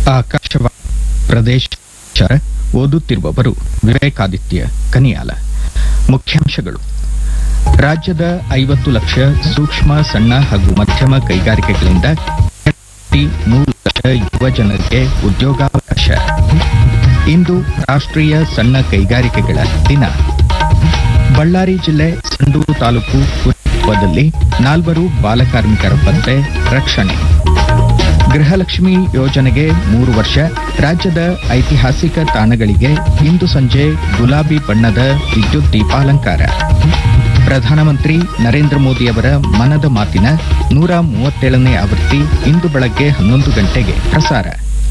ಆಕಾಶವಾಣಿ ಪ್ರದೇಶ ಸಮಾಚಾರ. ಓದುತ್ತಿರುವವರು ವಿವೇಕಾದಿತ್ಯ ಕನಿಯಾಲ ಮುಖ್ಯಾಂಶಗಳು ರಾಜ್ಯದ ಐವತ್ತು ಲಕ್ಷ ಸೂಕ್ಷ್ಮ ಸಣ್ಣ ಹಾಗೂ ಮಧ್ಯಮ ಕೈಗಾರಿಕೆಗಳಿಂದ ಕೋಟಿ ಮೂರು ಲಕ್ಷ ಯುವ ಜನರಿಗೆ ಉದ್ಯೋಗಾವಕಾಶ ಇಂದು ರಾಷ್ಟ್ರೀಯ ಸಣ್ಣ ಕೈಗಾರಿಕೆಗಳ ದಿನ ಬಳ್ಳಾರಿ ಜಿಲ್ಲೆ ಸಂಡೂರು ತಾಲೂಕು ಕುರುಬದಲ್ಲಿ ನಾಲ್ವರು ಬಾಲಕಾರ್ಮಿಕರ ಪತ್ತೆ ರಕ್ಷಣೆ ಗೃಹಲಕ್ಷ್ಮಿ ಯೋಜನೆಗೆ ಮೂರು ವರ್ಷ ರಾಜ್ಯದ ಐತಿಹಾಸಿಕ ತಾಣಗಳಿಗೆ ಇಂದು ಸಂಜೆ ಗುಲಾಬಿ ಬಣ್ಣದ ವಿದ್ಯುತ್ ದೀಪಾಲಂಕಾರ ಪ್ರಧಾನಮಂತ್ರಿ ನರೇಂದ್ರ ಮೋದಿಯವರ ಮನದ ಮಾತಿನ ನೂರ ಮೂವತ್ತೇಳನೇ ಆವೃತ್ತಿ ಇಂದು ಬೆಳಗ್ಗೆ ಹನ್ನೊಂದು ಗಂಟೆಗೆ ಪ್ರಸಾರ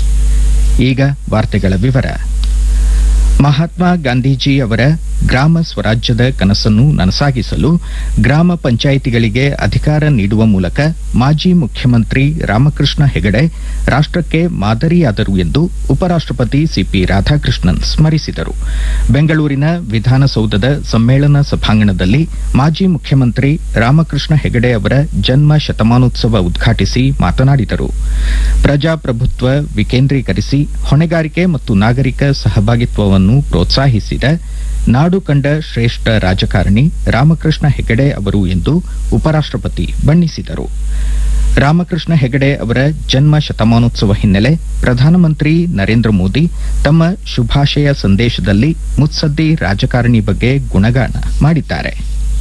ಈಗ ವಾರ್ತೆಗಳ ವಿವರ ಮಹಾತ್ಮ ಗಾಂಧೀಜಿ ಅವರ ಗ್ರಾಮ ಸ್ವರಾಜ್ಯದ ಕನಸನ್ನು ನನಸಾಗಿಸಲು ಗ್ರಾಮ ಪಂಚಾಯಿತಿಗಳಿಗೆ ಅಧಿಕಾರ ನೀಡುವ ಮೂಲಕ ಮಾಜಿ ಮುಖ್ಯಮಂತ್ರಿ ರಾಮಕೃಷ್ಣ ಹೆಗಡೆ ರಾಷ್ಟ್ರಕ್ಕೆ ಮಾದರಿಯಾದರು ಎಂದು ಉಪರಾಷ್ಟ್ರಪತಿ ಸಿಪಿ ರಾಧಾಕೃಷ್ಣನ್ ಸ್ಮರಿಸಿದರು ಬೆಂಗಳೂರಿನ ವಿಧಾನಸೌಧದ ಸಮ್ಮೇಳನ ಸಭಾಂಗಣದಲ್ಲಿ ಮಾಜಿ ಮುಖ್ಯಮಂತ್ರಿ ರಾಮಕೃಷ್ಣ ಹೆಗಡೆ ಅವರ ಜನ್ಮ ಶತಮಾನೋತ್ಸವ ಉದ್ಘಾಟಿಸಿ ಮಾತನಾಡಿದರು ಪ್ರಜಾಪ್ರಭುತ್ವ ವಿಕೇಂದ್ರೀಕರಿಸಿ ಹೊಣೆಗಾರಿಕೆ ಮತ್ತು ನಾಗರಿಕ ಸಹಭಾಗಿತ್ವವನ್ನು ಪ್ರೋತ್ಸಾಹಿಸಿದ ನಾಡು ಕಂಡ ಶ್ರೇಷ್ಠ ರಾಜಕಾರಣಿ ರಾಮಕೃಷ್ಣ ಹೆಗಡೆ ಅವರು ಎಂದು ಉಪರಾಷ್ಟ್ರಪತಿ ಬಣ್ಣಿಸಿದರು ರಾಮಕೃಷ್ಣ ಹೆಗಡೆ ಅವರ ಜನ್ಮ ಶತಮಾನೋತ್ಸವ ಹಿನ್ನೆಲೆ ಪ್ರಧಾನಮಂತ್ರಿ ನರೇಂದ್ರ ಮೋದಿ ತಮ್ಮ ಶುಭಾಶಯ ಸಂದೇಶದಲ್ಲಿ ಮುತ್ಸದ್ದಿ ರಾಜಕಾರಣಿ ಬಗ್ಗೆ ಗುಣಗಾನ ಮಾಡಿದ್ದಾರೆ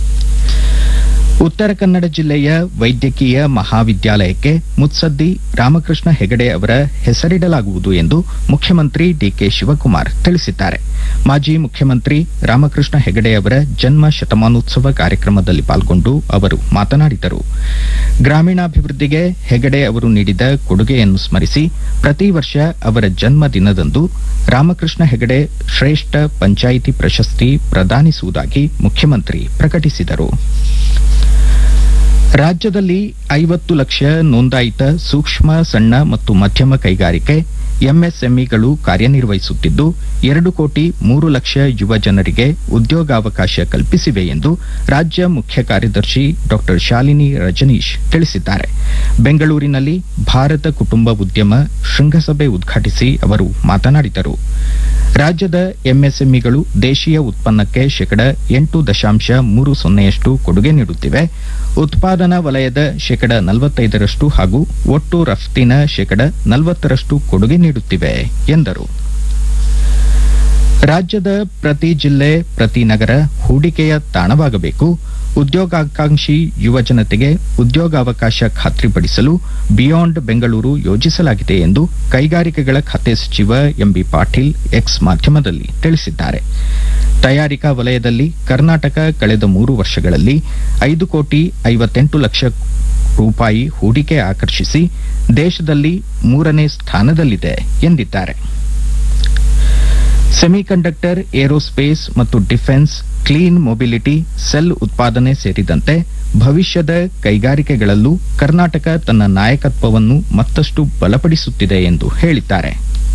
ಉತ್ತರ ಕನ್ನಡ ಜಿಲ್ಲೆಯ ವೈದ್ಯಕೀಯ ಮಹಾವಿದ್ಯಾಲಯಕ್ಕೆ ಮುತ್ಸದ್ದಿ ರಾಮಕೃಷ್ಣ ಹೆಗಡೆ ಅವರ ಹೆಸರಿಡಲಾಗುವುದು ಎಂದು ಮುಖ್ಯಮಂತ್ರಿ ಡಿಕೆ ಶಿವಕುಮಾರ್ ತಿಳಿಸಿದ್ದಾರೆ ಮಾಜಿ ಮುಖ್ಯಮಂತ್ರಿ ರಾಮಕೃಷ್ಣ ಹೆಗಡೆ ಅವರ ಜನ್ಮ ಶತಮಾನೋತ್ಸವ ಕಾರ್ಯಕ್ರಮದಲ್ಲಿ ಪಾಲ್ಗೊಂಡು ಅವರು ಮಾತನಾಡಿದರು ಗ್ರಾಮೀಣಾಭಿವೃದ್ಧಿಗೆ ಹೆಗಡೆ ಅವರು ನೀಡಿದ ಕೊಡುಗೆಯನ್ನು ಸ್ಮರಿಸಿ ಪ್ರತಿ ವರ್ಷ ಅವರ ಜನ್ಮ ದಿನದಂದು ರಾಮಕೃಷ್ಣ ಹೆಗಡೆ ಶ್ರೇಷ್ಠ ಪಂಚಾಯಿತಿ ಪ್ರಶಸ್ತಿ ಪ್ರದಾನಿಸುವುದಾಗಿ ಮುಖ್ಯಮಂತ್ರಿ ಪ್ರಕಟಿಸಿದರು ರಾಜ್ಯದಲ್ಲಿ ಐವತ್ತು ಲಕ್ಷ ನೋಂದಾಯಿತ ಸೂಕ್ಷ್ಮ ಸಣ್ಣ ಮತ್ತು ಮಧ್ಯಮ ಕೈಗಾರಿಕೆ ಎಂಎಸ್ಎಂಇಗಳು ಕಾರ್ಯನಿರ್ವಹಿಸುತ್ತಿದ್ದು ಎರಡು ಕೋಟಿ ಮೂರು ಲಕ್ಷ ಯುವ ಜನರಿಗೆ ಉದ್ಯೋಗಾವಕಾಶ ಕಲ್ಪಿಸಿವೆ ಎಂದು ರಾಜ್ಯ ಮುಖ್ಯ ಕಾರ್ಯದರ್ಶಿ ಡಾ ಶಾಲಿನಿ ರಜನೀಶ್ ತಿಳಿಸಿದ್ದಾರೆ ಬೆಂಗಳೂರಿನಲ್ಲಿ ಭಾರತ ಕುಟುಂಬ ಉದ್ಯಮ ಶೃಂಗಸಭೆ ಉದ್ಘಾಟಿಸಿ ಅವರು ಮಾತನಾಡಿದರು ರಾಜ್ಯದ ಎಂಎಸ್ಎಂಇಗಳು ದೇಶೀಯ ಉತ್ಪನ್ನಕ್ಕೆ ಶೇಕಡ ಎಂಟು ದಶಾಂಶ ಮೂರು ಸೊನ್ನೆಯಷ್ಟು ಕೊಡುಗೆ ನೀಡುತ್ತಿವೆ ಉತ್ಪಾದನಾ ವಲಯದ ಶೇಕಡ ನಲವತ್ತೈದರಷ್ಟು ಹಾಗೂ ಒಟ್ಟು ರಫ್ತಿನ ಶೇಕಡ ನಲವತ್ತರಷ್ಟು ಕೊಡುಗೆ ನೀಡುತ್ತಿವೆ ಎಂದರು ರಾಜ್ಯದ ಪ್ರತಿ ಜಿಲ್ಲೆ ಪ್ರತಿ ನಗರ ಹೂಡಿಕೆಯ ತಾಣವಾಗಬೇಕು ಉದ್ಯೋಗಾಕಾಂಕ್ಷಿ ಯುವ ಜನತೆಗೆ ಉದ್ಯೋಗಾವಕಾಶ ಖಾತ್ರಿಪಡಿಸಲು ಬಿಯಾಂಡ್ ಬೆಂಗಳೂರು ಯೋಜಿಸಲಾಗಿದೆ ಎಂದು ಕೈಗಾರಿಕೆಗಳ ಖಾತೆ ಸಚಿವ ಎಂಬಿ ಪಾಟೀಲ್ ಎಕ್ಸ್ ಮಾಧ್ಯಮದಲ್ಲಿ ತಿಳಿಸಿದ್ದಾರೆ ತಯಾರಿಕಾ ವಲಯದಲ್ಲಿ ಕರ್ನಾಟಕ ಕಳೆದ ಮೂರು ವರ್ಷಗಳಲ್ಲಿ ಐದು ಕೋಟಿ ಐವತ್ತೆಂಟು ಲಕ್ಷ ರೂಪಾಯಿ ಹೂಡಿಕೆ ಆಕರ್ಷಿಸಿ ದೇಶದಲ್ಲಿ ಮೂರನೇ ಸ್ಥಾನದಲ್ಲಿದೆ ಎಂದಿದ್ದಾರೆ ಸೆಮಿಕಂಡಕ್ಟರ್ ಏರೋಸ್ಪೇಸ್ ಮತ್ತು ಡಿಫೆನ್ಸ್ ಕ್ಲೀನ್ ಮೊಬಿಲಿಟಿ ಸೆಲ್ ಉತ್ಪಾದನೆ ಸೇರಿದಂತೆ ಭವಿಷ್ಯದ ಕೈಗಾರಿಕೆಗಳಲ್ಲೂ ಕರ್ನಾಟಕ ತನ್ನ ನಾಯಕತ್ವವನ್ನು ಮತ್ತಷ್ಟು ಬಲಪಡಿಸುತ್ತಿದೆ ಎಂದು ಹೇಳಿದ್ದಾರೆ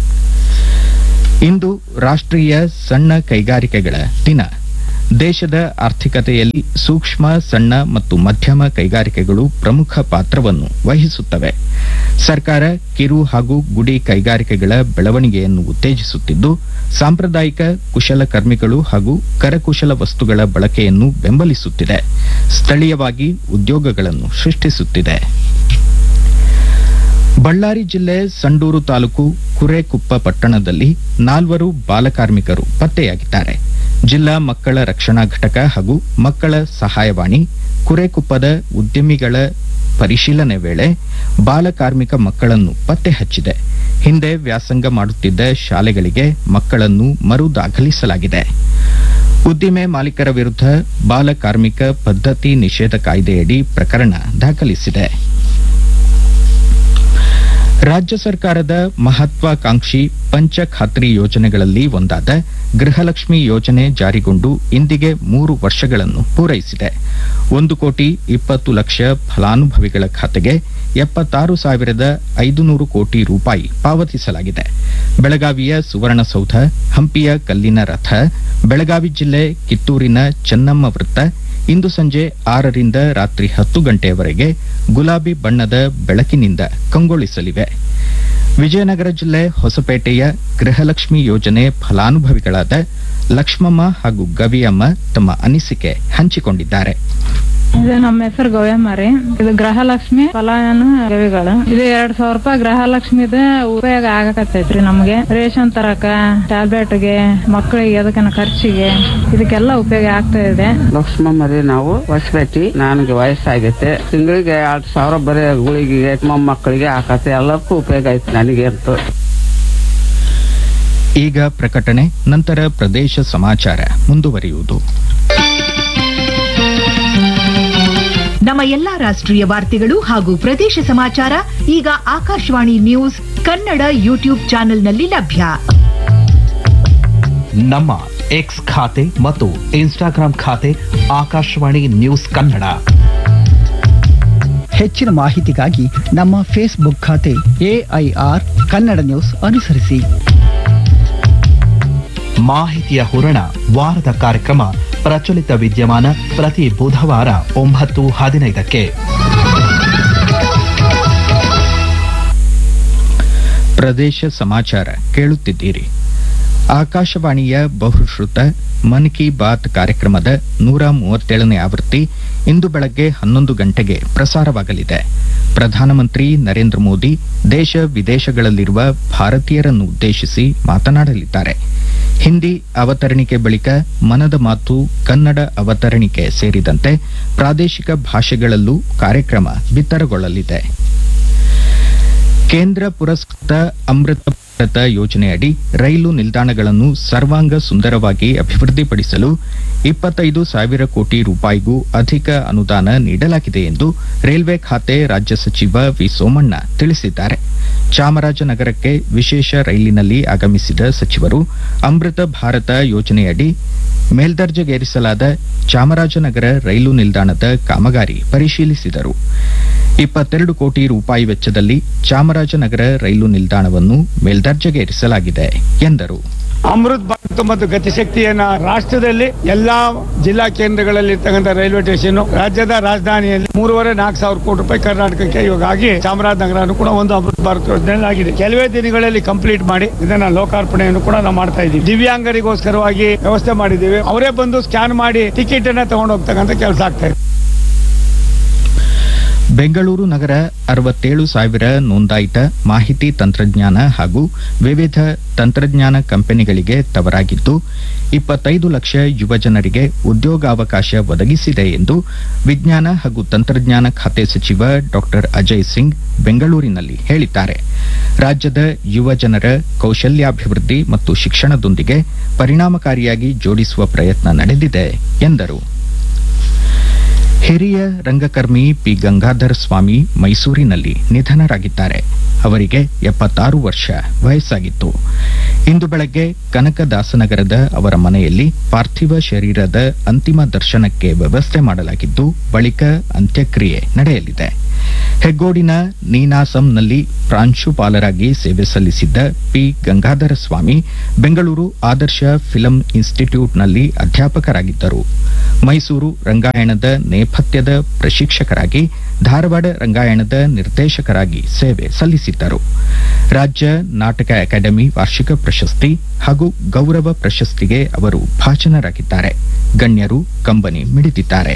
ಇಂದು ರಾಷ್ಟ್ರೀಯ ಸಣ್ಣ ಕೈಗಾರಿಕೆಗಳ ದಿನ ದೇಶದ ಆರ್ಥಿಕತೆಯಲ್ಲಿ ಸೂಕ್ಷ್ಮ ಸಣ್ಣ ಮತ್ತು ಮಧ್ಯಮ ಕೈಗಾರಿಕೆಗಳು ಪ್ರಮುಖ ಪಾತ್ರವನ್ನು ವಹಿಸುತ್ತವೆ ಸರ್ಕಾರ ಕಿರು ಹಾಗೂ ಗುಡಿ ಕೈಗಾರಿಕೆಗಳ ಬೆಳವಣಿಗೆಯನ್ನು ಉತ್ತೇಜಿಸುತ್ತಿದ್ದು ಸಾಂಪ್ರದಾಯಿಕ ಕುಶಲಕರ್ಮಿಗಳು ಹಾಗೂ ಕರಕುಶಲ ವಸ್ತುಗಳ ಬಳಕೆಯನ್ನು ಬೆಂಬಲಿಸುತ್ತಿದೆ ಸ್ಥಳೀಯವಾಗಿ ಉದ್ಯೋಗಗಳನ್ನು ಸೃಷ್ಟಿಸುತ್ತಿದೆ ಬಳ್ಳಾರಿ ಜಿಲ್ಲೆ ಸಂಡೂರು ತಾಲೂಕು ಕುರೆಕುಪ್ಪ ಪಟ್ಟಣದಲ್ಲಿ ನಾಲ್ವರು ಬಾಲಕಾರ್ಮಿಕರು ಪತ್ತೆಯಾಗಿದ್ದಾರೆ ಜಿಲ್ಲಾ ಮಕ್ಕಳ ರಕ್ಷಣಾ ಘಟಕ ಹಾಗೂ ಮಕ್ಕಳ ಸಹಾಯವಾಣಿ ಕುರೆಕುಪ್ಪದ ಉದ್ಯಮಿಗಳ ಪರಿಶೀಲನೆ ವೇಳೆ ಬಾಲಕಾರ್ಮಿಕ ಮಕ್ಕಳನ್ನು ಪತ್ತೆ ಹಚ್ಚಿದೆ ಹಿಂದೆ ವ್ಯಾಸಂಗ ಮಾಡುತ್ತಿದ್ದ ಶಾಲೆಗಳಿಗೆ ಮಕ್ಕಳನ್ನು ಮರು ದಾಖಲಿಸಲಾಗಿದೆ ಉದ್ದಿಮೆ ಮಾಲೀಕರ ವಿರುದ್ಧ ಬಾಲಕಾರ್ಮಿಕ ಪದ್ಧತಿ ನಿಷೇಧ ಕಾಯ್ದೆಯಡಿ ಪ್ರಕರಣ ದಾಖಲಿಸಿದೆ ರಾಜ್ಯ ಸರ್ಕಾರದ ಮಹತ್ವಾಕಾಂಕ್ಷಿ ಪಂಚ ಖಾತ್ರಿ ಯೋಜನೆಗಳಲ್ಲಿ ಒಂದಾದ ಗೃಹಲಕ್ಷ್ಮಿ ಯೋಜನೆ ಜಾರಿಗೊಂಡು ಇಂದಿಗೆ ಮೂರು ವರ್ಷಗಳನ್ನು ಪೂರೈಸಿದೆ ಒಂದು ಕೋಟಿ ಇಪ್ಪತ್ತು ಲಕ್ಷ ಫಲಾನುಭವಿಗಳ ಖಾತೆಗೆ ಎಪ್ಪತ್ತಾರು ಸಾವಿರದ ಐದುನೂರು ಕೋಟಿ ರೂಪಾಯಿ ಪಾವತಿಸಲಾಗಿದೆ ಬೆಳಗಾವಿಯ ಸುವರ್ಣಸೌಧ ಹಂಪಿಯ ಕಲ್ಲಿನ ರಥ ಬೆಳಗಾವಿ ಜಿಲ್ಲೆ ಕಿತ್ತೂರಿನ ಚೆನ್ನಮ್ಮ ವೃತ್ತ ಇಂದು ಸಂಜೆ ಆರರಿಂದ ರಾತ್ರಿ ಹತ್ತು ಗಂಟೆಯವರೆಗೆ ಗುಲಾಬಿ ಬಣ್ಣದ ಬೆಳಕಿನಿಂದ ಕಂಗೊಳಿಸಲಿವೆ ವಿಜಯನಗರ ಜಿಲ್ಲೆ ಹೊಸಪೇಟೆಯ ಗೃಹಲಕ್ಷ್ಮಿ ಯೋಜನೆ ಫಲಾನುಭವಿಗಳಾದ ಲಕ್ಷ್ಮಮ್ಮ ಹಾಗೂ ಗವಿಯಮ್ಮ ತಮ್ಮ ಅನಿಸಿಕೆ ಹಂಚಿಕೊಂಡಿದ್ದಾರೆ ಇದು ನಮ್ಮ ಹೆಸರು ಗವ್ಯಮ್ಮ ರೀ ಇದು ಗೃಹಲಕ್ಷ್ಮಿ ಫಲಾನು ಗವಿಗಳು ಇದು ಎರಡ್ ಸಾವಿರ ರೂಪಾಯಿ ಗೃಹಲಕ್ಷ್ಮಿದ ಉಪಯೋಗ ಆಗಕತ್ತೈತ್ರಿ ನಮ್ಗೆ ರೇಷನ್ ತರಕ ಟ್ಯಾಬ್ಲೆಟ್ಗೆ ಮಕ್ಕಳಿಗೆ ಅದಕ್ಕನ ಖರ್ಚಿಗೆ ಇದಕ್ಕೆಲ್ಲ ಉಪಯೋಗ ಆಗ್ತಾ ಇದೆ ಲಕ್ಷ್ಮಮ್ಮ ರೀ ನಾವು ಹೊಸಪೇಟಿ ನನಗೆ ವಯಸ್ಸಾಗೈತೆ ತಿಂಗಳಿಗೆ ಎರಡ್ ಸಾವಿರ ಬರೀ ಗುಳಿಗೆಗೆ ಮೊಮ್ಮಕ್ಕಳಿಗೆ ಹಾಕತ್ತೆ ಎಲ್ಲಕ್ಕೂ ಉಪಯೋಗ ಐತೆ ನನಗೆ ಅಂತೂ ಈಗ ಪ್ರಕಟಣೆ ನಂತರ ಪ್ರದೇಶ ಸಮಾಚಾರ ಮುಂದುವರಿಯುವುದು ನಮ್ಮ ಎಲ್ಲಾ ರಾಷ್ಟ್ರೀಯ ವಾರ್ತೆಗಳು ಹಾಗೂ ಪ್ರದೇಶ ಸಮಾಚಾರ ಈಗ ಆಕಾಶವಾಣಿ ನ್ಯೂಸ್ ಕನ್ನಡ ಯೂಟ್ಯೂಬ್ ಚಾನೆಲ್ನಲ್ಲಿ ಲಭ್ಯ ನಮ್ಮ ಎಕ್ಸ್ ಖಾತೆ ಮತ್ತು ಇನ್ಸ್ಟಾಗ್ರಾಂ ಖಾತೆ ಆಕಾಶವಾಣಿ ನ್ಯೂಸ್ ಕನ್ನಡ ಹೆಚ್ಚಿನ ಮಾಹಿತಿಗಾಗಿ ನಮ್ಮ ಫೇಸ್ಬುಕ್ ಖಾತೆ ಎಐಆರ್ ಕನ್ನಡ ನ್ಯೂಸ್ ಅನುಸರಿಸಿ ಮಾಹಿತಿಯ ಹೂರಣ ವಾರದ ಕಾರ್ಯಕ್ರಮ ಪ್ರಚಲಿತ ವಿದ್ಯಮಾನ ಪ್ರತಿ ಬುಧವಾರ ಒಂಬತ್ತು ಹದಿನೈದಕ್ಕೆ ಪ್ರದೇಶ ಸಮಾಚಾರ ಕೇಳುತ್ತಿದ್ದೀರಿ ಆಕಾಶವಾಣಿಯ ಬಹುಶ್ರುತ ಮನ್ ಕಿ ಬಾತ್ ಕಾರ್ಯಕ್ರಮದ ನೂರ ಮೂವತ್ತೇಳನೇ ಆವೃತ್ತಿ ಇಂದು ಬೆಳಗ್ಗೆ ಹನ್ನೊಂದು ಗಂಟೆಗೆ ಪ್ರಸಾರವಾಗಲಿದೆ ಪ್ರಧಾನಮಂತ್ರಿ ನರೇಂದ್ರ ಮೋದಿ ದೇಶ ವಿದೇಶಗಳಲ್ಲಿರುವ ಭಾರತೀಯರನ್ನು ಉದ್ದೇಶಿಸಿ ಮಾತನಾಡಲಿದ್ದಾರೆ ಹಿಂದಿ ಅವತರಣಿಕೆ ಬಳಿಕ ಮನದ ಮಾತು ಕನ್ನಡ ಅವತರಣಿಕೆ ಸೇರಿದಂತೆ ಪ್ರಾದೇಶಿಕ ಭಾಷೆಗಳಲ್ಲೂ ಕಾರ್ಯಕ್ರಮ ಬಿತ್ತರಗೊಳ್ಳಲಿದೆ ಕೇಂದ್ರ ಪುರಸ್ಕೃತ ಅಮೃತ ಭಾರತ ಯೋಜನೆಯಡಿ ರೈಲು ನಿಲ್ದಾಣಗಳನ್ನು ಸರ್ವಾಂಗ ಸುಂದರವಾಗಿ ಅಭಿವೃದ್ಧಿಪಡಿಸಲು ಇಪ್ಪತ್ತೈದು ಸಾವಿರ ಕೋಟಿ ರೂಪಾಯಿಗೂ ಅಧಿಕ ಅನುದಾನ ನೀಡಲಾಗಿದೆ ಎಂದು ರೈಲ್ವೆ ಖಾತೆ ರಾಜ್ಯ ಸಚಿವ ವಿ ಸೋಮಣ್ಣ ತಿಳಿಸಿದ್ದಾರೆ ಚಾಮರಾಜನಗರಕ್ಕೆ ವಿಶೇಷ ರೈಲಿನಲ್ಲಿ ಆಗಮಿಸಿದ ಸಚಿವರು ಅಮೃತ ಭಾರತ ಯೋಜನೆಯಡಿ ಮೇಲ್ದರ್ಜೆಗೇರಿಸಲಾದ ಚಾಮರಾಜನಗರ ರೈಲು ನಿಲ್ದಾಣದ ಕಾಮಗಾರಿ ಪರಿಶೀಲಿಸಿದರು ಇಪ್ಪತ್ತೆರಡು ಕೋಟಿ ರೂಪಾಯಿ ವೆಚ್ಚದಲ್ಲಿ ಚಾಮರಾಜನಗರ ರೈಲು ನಿಲ್ದಾಣವನ್ನು ಮೇಲ್ದರ್ಜೆಗೇರಿಸಲಾಗಿದೆ ಎಂದರು ಅಮೃತ್ ಭಾರತ್ ಮತ್ತು ಗತಿಶಕ್ತಿಯನ್ನ ರಾಷ್ಟ್ರದಲ್ಲಿ ಎಲ್ಲಾ ಜಿಲ್ಲಾ ಕೇಂದ್ರಗಳಲ್ಲಿ ಇರ್ತಕ್ಕಂಥ ರೈಲ್ವೆ ಸ್ಟೇಷನ್ ರಾಜ್ಯದ ರಾಜಧಾನಿಯಲ್ಲಿ ಮೂರುವರೆ ನಾಲ್ಕು ಸಾವಿರ ಕೋಟಿ ರೂಪಾಯಿ ಕರ್ನಾಟಕಕ್ಕೆ ಇವಾಗ ಆಗಿ ಚಾಮರಾಜನಗರನು ಕೂಡ ಒಂದು ಅಮೃತ್ ಭಾರತ್ ಯೋಜನೆ ಆಗಿದೆ ಕೆಲವೇ ದಿನಗಳಲ್ಲಿ ಕಂಪ್ಲೀಟ್ ಮಾಡಿ ಇದನ್ನ ಲೋಕಾರ್ಪಣೆಯನ್ನು ಕೂಡ ನಾವು ಮಾಡ್ತಾ ಇದ್ದೀವಿ ದಿವ್ಯಾಂಗರಿಗೋಸ್ಕರವಾಗಿ ವ್ಯವಸ್ಥೆ ಮಾಡಿದ್ದೀವಿ ಅವರೇ ಬಂದು ಸ್ಕ್ಯಾನ್ ಮಾಡಿ ಟಿಕೆಟ್ ಅನ್ನ ತಗೊಂಡು ಹೋಗ್ತಕ್ಕಂಥ ಕೆಲಸ ಆಗ್ತಾ ಇದೆ ಬೆಂಗಳೂರು ನಗರ ಅರವತ್ತೇಳು ಸಾವಿರ ನೋಂದಾಯಿತ ಮಾಹಿತಿ ತಂತ್ರಜ್ಞಾನ ಹಾಗೂ ವಿವಿಧ ತಂತ್ರಜ್ಞಾನ ಕಂಪನಿಗಳಿಗೆ ತವರಾಗಿದ್ದು ಇಪ್ಪತ್ತೈದು ಲಕ್ಷ ಯುವ ಜನರಿಗೆ ಉದ್ಯೋಗಾವಕಾಶ ಒದಗಿಸಿದೆ ಎಂದು ವಿಜ್ಞಾನ ಹಾಗೂ ತಂತ್ರಜ್ಞಾನ ಖಾತೆ ಸಚಿವ ಡಾಕ್ಟರ್ ಅಜಯ್ ಸಿಂಗ್ ಬೆಂಗಳೂರಿನಲ್ಲಿ ಹೇಳಿದ್ದಾರೆ ರಾಜ್ಯದ ಯುವ ಜನರ ಕೌಶಲ್ಯಾಭಿವೃದ್ಧಿ ಮತ್ತು ಶಿಕ್ಷಣದೊಂದಿಗೆ ಪರಿಣಾಮಕಾರಿಯಾಗಿ ಜೋಡಿಸುವ ಪ್ರಯತ್ನ ನಡೆದಿದೆ ಎಂದರು ಹಿರಿಯ ರಂಗಕರ್ಮಿ ಪಿ ಗಂಗಾಧರ ಸ್ವಾಮಿ ಮೈಸೂರಿನಲ್ಲಿ ನಿಧನರಾಗಿದ್ದಾರೆ ಅವರಿಗೆ ಎಪ್ಪತ್ತಾರು ವರ್ಷ ವಯಸ್ಸಾಗಿತ್ತು ಇಂದು ಬೆಳಗ್ಗೆ ಕನಕದಾಸನಗರದ ಅವರ ಮನೆಯಲ್ಲಿ ಪಾರ್ಥಿವ ಶರೀರದ ಅಂತಿಮ ದರ್ಶನಕ್ಕೆ ವ್ಯವಸ್ಥೆ ಮಾಡಲಾಗಿದ್ದು ಬಳಿಕ ಅಂತ್ಯಕ್ರಿಯೆ ನಡೆಯಲಿದೆ ಹೆಗ್ಗೋಡಿನ ನೀನಾಸಂನಲ್ಲಿ ಪ್ರಾಂಶುಪಾಲರಾಗಿ ಸೇವೆ ಸಲ್ಲಿಸಿದ್ದ ಪಿ ಗಂಗಾಧರ ಸ್ವಾಮಿ ಬೆಂಗಳೂರು ಆದರ್ಶ ಫಿಲಂ ಇನ್ಸ್ಟಿಟ್ಯೂಟ್ನಲ್ಲಿ ಅಧ್ಯಾಪಕರಾಗಿದ್ದರು ಮೈಸೂರು ರಂಗಾಯಣದ ನೇಪಥ್ಯದ ಪ್ರಶಿಕ್ಷಕರಾಗಿ ಧಾರವಾಡ ರಂಗಾಯಣದ ನಿರ್ದೇಶಕರಾಗಿ ಸೇವೆ ಸಲ್ಲಿಸಿದ್ದರು ರಾಜ್ಯ ನಾಟಕ ಅಕಾಡೆಮಿ ವಾರ್ಷಿಕ ಪ್ರಶಸ್ತಿ ಹಾಗೂ ಗೌರವ ಪ್ರಶಸ್ತಿಗೆ ಅವರು ಭಾಜನರಾಗಿದ್ದಾರೆ ಗಣ್ಯರು ಕಂಬನಿ ಮಿಡಿದಿದ್ದಾರೆ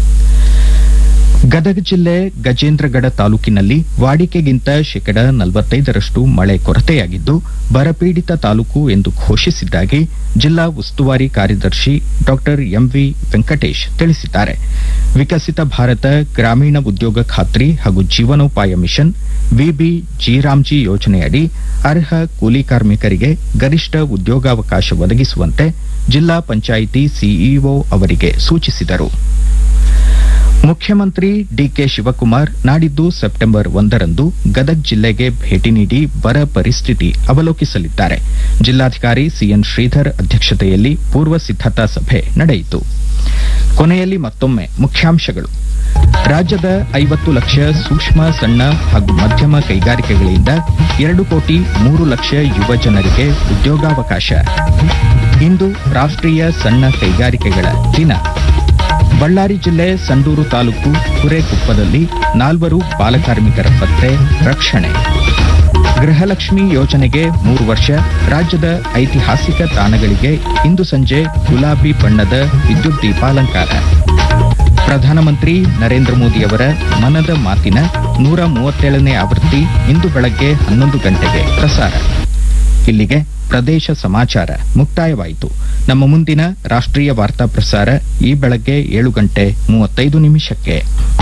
ಗದಗ ಜಿಲ್ಲೆ ಗಜೇಂದ್ರಗಡ ತಾಲೂಕಿನಲ್ಲಿ ವಾಡಿಕೆಗಿಂತ ಶೇಕಡ ನಲವತ್ತೈದರಷ್ಟು ಮಳೆ ಕೊರತೆಯಾಗಿದ್ದು ಬರಪೀಡಿತ ತಾಲೂಕು ಎಂದು ಘೋಷಿಸಿದ್ದಾಗಿ ಜಿಲ್ಲಾ ಉಸ್ತುವಾರಿ ಕಾರ್ಯದರ್ಶಿ ಡಾಕ್ಟರ್ ಎಂವಿ ವೆಂಕಟೇಶ್ ತಿಳಿಸಿದ್ದಾರೆ ವಿಕಸಿತ ಭಾರತ ಗ್ರಾಮೀಣ ಉದ್ಯೋಗ ಖಾತ್ರಿ ಹಾಗೂ ಜೀವನೋಪಾಯ ಮಿಷನ್ ವಿಬಿ ಜಿರಾಮ್ಜಿ ಯೋಜನೆಯಡಿ ಅರ್ಹ ಕೂಲಿ ಕಾರ್ಮಿಕರಿಗೆ ಗರಿಷ್ಠ ಉದ್ಯೋಗಾವಕಾಶ ಒದಗಿಸುವಂತೆ ಜಿಲ್ಲಾ ಪಂಚಾಯಿತಿ ಸಿಇಒ ಅವರಿಗೆ ಸೂಚಿಸಿದರು ಮುಖ್ಯಮಂತ್ರಿ ಡಿಕೆ ಶಿವಕುಮಾರ್ ನಾಡಿದ್ದು ಸೆಪ್ಟೆಂಬರ್ ಒಂದರಂದು ಗದಗ್ ಜಿಲ್ಲೆಗೆ ಭೇಟಿ ನೀಡಿ ಬರ ಪರಿಸ್ಥಿತಿ ಅವಲೋಕಿಸಲಿದ್ದಾರೆ ಜಿಲ್ಲಾಧಿಕಾರಿ ಸಿಎನ್ ಶ್ರೀಧರ್ ಅಧ್ಯಕ್ಷತೆಯಲ್ಲಿ ಪೂರ್ವ ಸಿದ್ಧತಾ ಸಭೆ ನಡೆಯಿತು ಕೊನೆಯಲ್ಲಿ ಮತ್ತೊಮ್ಮೆ ಮುಖ್ಯಾಂಶಗಳು ರಾಜ್ಯದ ಐವತ್ತು ಲಕ್ಷ ಸೂಕ್ಷ್ಮ ಸಣ್ಣ ಹಾಗೂ ಮಧ್ಯಮ ಕೈಗಾರಿಕೆಗಳಿಂದ ಎರಡು ಕೋಟಿ ಮೂರು ಲಕ್ಷ ಯುವ ಜನರಿಗೆ ಉದ್ಯೋಗಾವಕಾಶ ಇಂದು ರಾಷ್ಟ್ರೀಯ ಸಣ್ಣ ಕೈಗಾರಿಕೆಗಳ ದಿನ ಬಳ್ಳಾರಿ ಜಿಲ್ಲೆ ಸಂಡೂರು ತಾಲೂಕು ಕುರೆಕೊಪ್ಪದಲ್ಲಿ ನಾಲ್ವರು ಬಾಲಕಾರ್ಮಿಕರ ಪತ್ತೆ ರಕ್ಷಣೆ ಗೃಹಲಕ್ಷ್ಮಿ ಯೋಜನೆಗೆ ಮೂರು ವರ್ಷ ರಾಜ್ಯದ ಐತಿಹಾಸಿಕ ತಾಣಗಳಿಗೆ ಇಂದು ಸಂಜೆ ಗುಲಾಬಿ ಬಣ್ಣದ ವಿದ್ಯುತ್ ದೀಪಾಲಂಕಾರ ಪ್ರಧಾನಮಂತ್ರಿ ನರೇಂದ್ರ ಮೋದಿಯವರ ಮನದ ಮಾತಿನ ನೂರ ಮೂವತ್ತೇಳನೇ ಆವೃತ್ತಿ ಇಂದು ಬೆಳಗ್ಗೆ ಹನ್ನೊಂದು ಗಂಟೆಗೆ ಪ್ರಸಾರ ಇಲ್ಲಿಗೆ ಪ್ರದೇಶ ಸಮಾಚಾರ ಮುಕ್ತಾಯವಾಯಿತು ನಮ್ಮ ಮುಂದಿನ ರಾಷ್ಟ್ರೀಯ ವಾರ್ತಾ ಪ್ರಸಾರ ಈ ಬೆಳಗ್ಗೆ ಏಳು ಗಂಟೆ ಮೂವತ್ತೈದು ನಿಮಿಷಕ್ಕೆ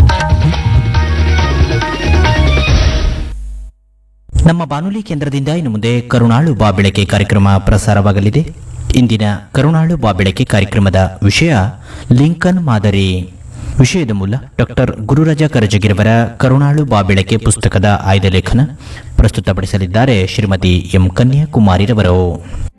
ನಮ್ಮ ಬಾನುಲಿ ಕೇಂದ್ರದಿಂದ ಇನ್ನು ಮುಂದೆ ಕರುಣಾಳು ಬಾ ಬೆಳಕೆ ಕಾರ್ಯಕ್ರಮ ಪ್ರಸಾರವಾಗಲಿದೆ ಇಂದಿನ ಕರುಣಾಳು ಬಾ ಬೆಳಕೆ ಕಾರ್ಯಕ್ರಮದ ವಿಷಯ ಲಿಂಕನ್ ಮಾದರಿ ವಿಷಯದ ಮೂಲ ಡಾಕ್ಟರ್ ಗುರುರಾಜ ಕರಜಗಿರವರ ಕರುಣಾಳು ಬಾ ಬೆಳಕೆ ಪುಸ್ತಕದ ಆಯ್ದ ಲೇಖನ ಪ್ರಸ್ತುತಪಡಿಸಲಿದ್ದಾರೆ ಶ್ರೀಮತಿ ಎಂ ಕನ್ಯಾಕುಮಾರಿರವರು